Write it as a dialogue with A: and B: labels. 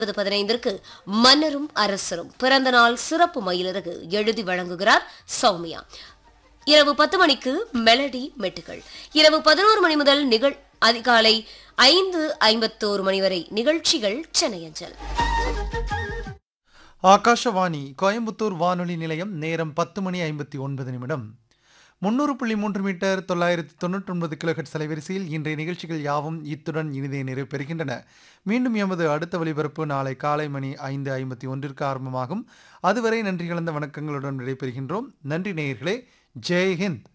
A: ஒன்பது பதினைந்திற்கு மன்னரும் அரசரும் பிறந்த நாள் சிறப்பு மயிலிறகு எழுதி வழங்குகிறார் சௌமியா இரவு பத்து மணிக்கு மெலடி மெட்டுகள் இரவு பதினோரு மணி முதல் நிகழ் அதிகாலை ஐந்து ஐம்பத்தோரு மணி வரை நிகழ்ச்சிகள் சென்னையஞ்சல்
B: ஆகாஷவாணி கோயம்புத்தூர் வானொலி நிலையம் நேரம் பத்து மணி ஐம்பத்தி ஒன்பது நிமிடம் முன்னூறு புள்ளி மூன்று மீட்டர் தொள்ளாயிரத்தி தொண்ணூற்றி ஒன்பது கிலோஹெட் அலைவரிசையில் இன்றைய நிகழ்ச்சிகள் யாவும் இத்துடன் இனிதே நிறைவு பெறுகின்றன மீண்டும் எமது அடுத்த ஒலிபரப்பு நாளை காலை மணி ஐந்து ஐம்பத்தி ஒன்றிற்கு ஆரம்பமாகும் அதுவரை நன்றி கலந்த வணக்கங்களுடன் விடைபெறுகின்றோம் நன்றி நேயர்களே ஜெய் ஹிந்த்